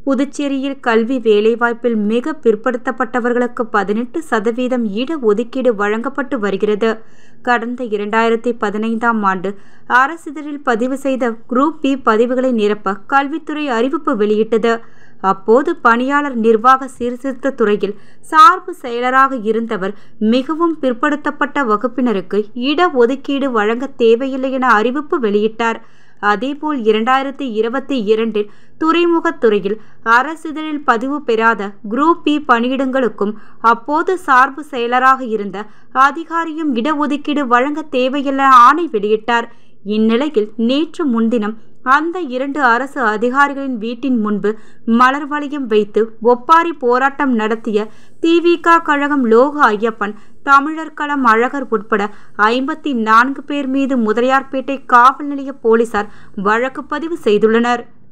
புதுச்சேரியில் கல்வி வேலைவாய்ப்பில் மிக பிற்படுத்தப்பட்டவர்களுக்கு பதினெட்டு சதவீதம் இட ஒதுக்கீடு வழங்கப்பட்டு வருகிறது கடந்த இரண்டாயிரத்தி பதினைந்தாம் ஆண்டு அரசிதழில் பதிவு செய்த குரூப் பி பதிவுகளை நிரப்ப கல்வித்துறை அறிவிப்பு வெளியிட்டது அப்போது பணியாளர் நிர்வாக சீர்திருத்த துறையில் சார்பு செயலராக இருந்தவர் மிகவும் பிற்படுத்தப்பட்ட வகுப்பினருக்கு இட ஒதுக்கீடு வழங்க தேவையில்லை என அறிவிப்பு வெளியிட்டார் அதேபோல் இரண்டாயிரத்தி இருபத்தி இரண்டில் துறைமுகத் துறையில் அரசிதழில் பதிவு பெறாத குரூப் பி பணியிடங்களுக்கும் அப்போது சார்பு செயலராக இருந்த அதிகாரியும் இடஒதுக்கீடு வழங்க தேவையில்லை ஆணை வெளியிட்டார் இந்நிலையில் நேற்று முன்தினம் அந்த இரண்டு அரசு அதிகாரிகளின் வீட்டின் முன்பு மலர் வளையம் வைத்து ஒப்பாரி போராட்டம் நடத்திய திவிக கழகம் லோக ஐயப்பன் தமிழர் களம் அழகர் உட்பட ஐம்பத்தி நான்கு பேர் மீது முதலியார்பேட்டை காவல் நிலைய போலீசார் வழக்கு பதிவு செய்துள்ளனர்